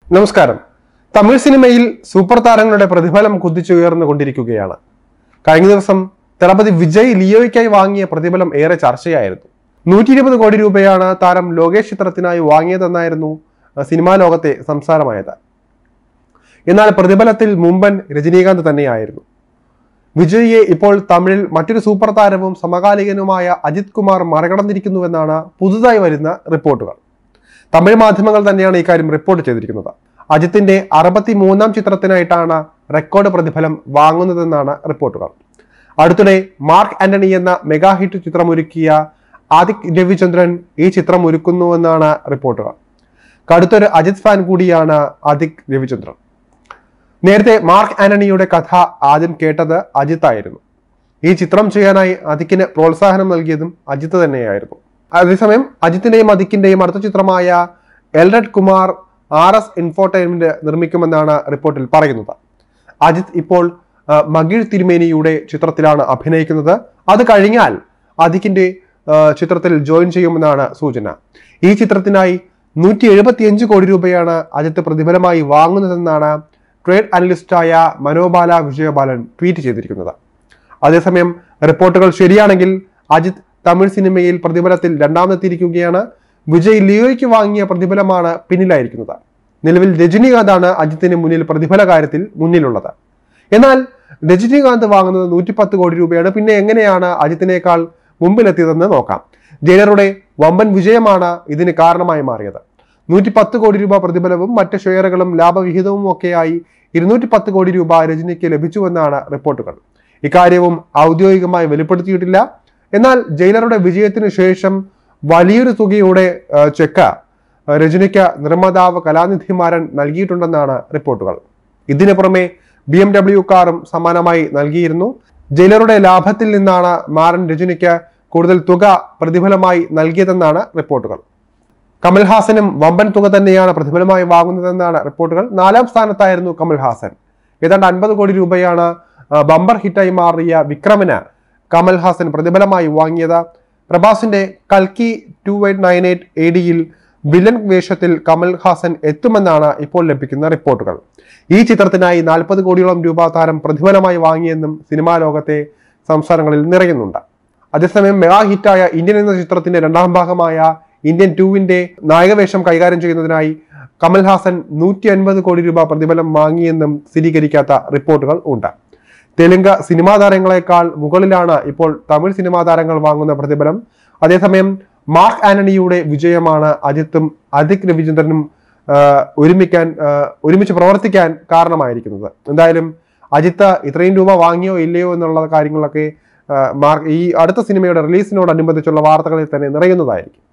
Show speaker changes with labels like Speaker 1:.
Speaker 1: നമസ്കാരം തമിഴ് സിനിമയിൽ സൂപ്പർ താരങ്ങളുടെ പ്രതിഫലം കുതിച്ചുയർന്നുകൊണ്ടിരിക്കുകയാണ് കഴിഞ്ഞ ദിവസം ദളപതി വിജയ് ലിയോയ്ക്കായി വാങ്ങിയ പ്രതിഫലം ഏറെ ചർച്ചയായിരുന്നു നൂറ്റി ഇരുപത് കോടി രൂപയാണ് താരം ലോകേഷ് ചിത്രത്തിനായി വാങ്ങിയതെന്നായിരുന്നു അഹ് സിനിമാ ലോകത്തെ സംസാരമായത് എന്നാൽ പ്രതിഫലത്തിൽ മുമ്പൻ രജനീകാന്ത് തന്നെയായിരുന്നു വിജയിയെ ഇപ്പോൾ തമിഴിൽ മറ്റൊരു സൂപ്പർ താരവും സമകാലികനുമായ അജിത് കുമാർ മറികടന്നിരിക്കുന്നുവെന്നാണ് പുതുതായി വരുന്ന റിപ്പോർട്ടുകൾ തമിഴ് മാധ്യമങ്ങൾ തന്നെയാണ് ഇക്കാര്യം റിപ്പോർട്ട് ചെയ്തിരിക്കുന്നത് അജിത്തിന്റെ അറുപത്തി മൂന്നാം ചിത്രത്തിനായിട്ടാണ് റെക്കോർഡ് പ്രതിഫലം വാങ്ങുന്നതെന്നാണ് റിപ്പോർട്ടുകൾ അടുത്തിടെ മാർക്ക് ആന്റണി എന്ന മെഗാ ഹിറ്റ് ചിത്രമൊരുക്കിയ ആദിക് രവിചന്ദ്രൻ ഈ ചിത്രം ഒരുക്കുന്നുവെന്നാണ് റിപ്പോർട്ടുകൾ കടുത്തൊരു അജിത് ഫാൻ കൂടിയാണ് ആദിക് രവിചന്ദ്രൻ നേരത്തെ മാർക്ക് ആന്റണിയുടെ കഥ ആദ്യം കേട്ടത് അജിത്ത് ആയിരുന്നു ഈ ചിത്രം ചെയ്യാനായി അതിക്കിന് പ്രോത്സാഹനം നൽകിയതും അജിത്ത് തന്നെയായിരുന്നു അതേസമയം അജിത്തിന്റെയും അതിക്കിന്റെയും അടുത്ത ചിത്രമായ Elred Kumar R S infotainment നിർമ്മിക്കുമെന്നാണ് റിപ്പോർട്ടിൽ പറയുന്നത് അജിത്ത് ഇപ്പോൾ ആ, മകിഴ് തിരുമേനിയുടെ ചിത്രത്തിലാണ് അഭിനയിക്കുന്നത് അത് കഴിഞ്ഞാൽ അതിക്കിന്റെ ആ, ചിത്രത്തിൽ ജോയിൻ ചെയ്യുമെന്നാണ് സൂചന ഈ ചിത്രത്തിനായി നൂറ്റി എഴുപത്തിയഞ്ച് കോടി രൂപയാണ് അജിത്ത് പ്രതിഫലമായി വാങ്ങുന്നതെന്നാണ് ട്രേഡ് അനലിസ്റ്റായ മനോബാല വിജയബാലൻ ട്വീറ്റ് ചെയ്തിരിക്കുന്നത് അതേസമയം റിപ്പോർട്ടുകൾ ശരിയാണെങ്കിൽ അജിത് തമിഴ് സിനിമയിൽ പ്രതിഫലത്തിൽ രണ്ടാമതെത്തിയിരിക്കുകയാണ് വിജയ് ലിയോയ്ക്ക് വാങ്ങിയ പ്രതിഫലമാണ് പിന്നിലായിരിക്കുന്നത് നിലവിൽ രജനീകാന്താണ് അജിത്തിന് മുന്നിൽ പ്രതിഫല കാര്യത്തിൽ മുന്നിലുള്ളത് എന്നാൽ രജനീകാന്ത് വാങ്ങുന്നത് നൂറ്റി പത്ത് കോടി രൂപയാണ് പിന്നെ എങ്ങനെയാണ് അജിത്തിനേക്കാൾ മുമ്പിലെത്തിയതെന്ന് നോക്കാം ജയിലറുടെ വമ്പൻ വിജയമാണ് ഇതിന് കാരണമായി മാറിയത് നൂറ്റി പത്ത് കോടി രൂപ പ്രതിഫലവും മറ്റ് ഷെയറുകളും ലാഭവിഹിതവും ഒക്കെയായി ഇരുന്നൂറ്റി പത്ത് കോടി രൂപ രജനിക്ക് ലഭിച്ചുവെന്നാണ് റിപ്പോർട്ടുകൾ ഇക്കാര്യവും ഔദ്യോഗികമായി വെളിപ്പെടുത്തിയിട്ടില്ല എന്നാൽ ജയിലറുടെ വിജയത്തിന് ശേഷം വലിയൊരു തുകയുടെ ആ, ചെക്ക് ആ, രജനിക്ക് നിർമ്മാതാവ് കലാനിധി മാരൻ നൽകിയിട്ടുണ്ടെന്നാണ് റിപ്പോർട്ടുകൾ ഇതിനു പുറമെ ബി എം ഡബ്ല്യു കാറും സമാനമായി നൽകിയിരുന്നു ജയിലറുടെ ലാഭത്തിൽ നിന്നാണ് മാരൻ രജനിക്ക് കൂടുതൽ തുക പ്രതിഫലമായി നൽകിയതെന്നാണ് റിപ്പോർട്ടുകൾ കമൽഹാസനും വമ്പൻ തുക തന്നെയാണ് പ്രതിഫലമായി വാങ്ങുന്നതെന്നാണ് റിപ്പോർട്ടുകൾ നാലാം സ്ഥാനത്തായിരുന്നു കമൽഹാസൻ ഏതാണ്ട് അൻപത് കോടി രൂപയാണ് ആ, ബമ്പർ ഹിറ്റായി മാറിയ വിക്രമിന് കമൽഹാസൻ പ്രതിഫലമായി വാങ്ങിയത് പ്രഭാസിന്റെ കൽക്കി to eight nine eight A ഡിയിൽ വില്ലൻ വേഷത്തിൽ കമൽഹാസൻ എത്തുമെന്നാണ് ഇപ്പോൾ ലഭിക്കുന്ന റിപ്പോർട്ടുകൾ ഈ ചിത്രത്തിനായി നാൽപ്പത് കോടിയോളം രൂപ താരം പ്രതിഫലമായി വാങ്ങിയെന്നും സിനിമാ ലോകത്തെ സംസ്ഥാനങ്ങളിൽ നിറയുന്നുണ്ട് അതേസമയം മെഗാ ഹിറ്റായ ഇന്ത്യൻ എന്ന ചിത്രത്തിന്റെ രണ്ടാം ഭാഗമായ ഇന്ത്യൻ ടൂവിന്റെ നായകവേഷം കൈകാര്യം ചെയ്യുന്നതിനായി കമൽഹാസൻ നൂറ്റി അൻപത് കോടി രൂപ പ്രതിഫലം വാങ്ങിയെന്നും സ്ഥിരീകരിക്കാത്ത റിപ്പോർട്ടുകൾ ഉണ്ട് തെലുങ്ക് സിനിമാ താരങ്ങളെക്കാൾ മുകളിലാണ് ഇപ്പോൾ തമിഴ് സിനിമാ താരങ്ങൾ വാങ്ങുന്ന പ്രതിഫലം അതേസമയം മാർക്ക് ആന്റണിയുടെ വിജയമാണ് അജിത്തും അധിക് രവിചന്ദ്രനും ആ, ഒരുമിക്കാൻ ആ, ഒരുമിച്ച് പ്രവർത്തിക്കാൻ കാരണമായിരിക്കുന്നത് എന്തായാലും അജിത്ത് ഇത്രയും രൂപ വാങ്ങിയോ ഇല്ലയോ എന്നുള്ള കാര്യങ്ങളൊക്കെ ആ, മാർക്ക് ഈ അടുത്ത സിനിമയുടെ റിലീസിനോടനുബന്ധിച്ചുള്ള വാർത്തകളിൽ തന്നെ നിറയുന്നതായിരിക്കും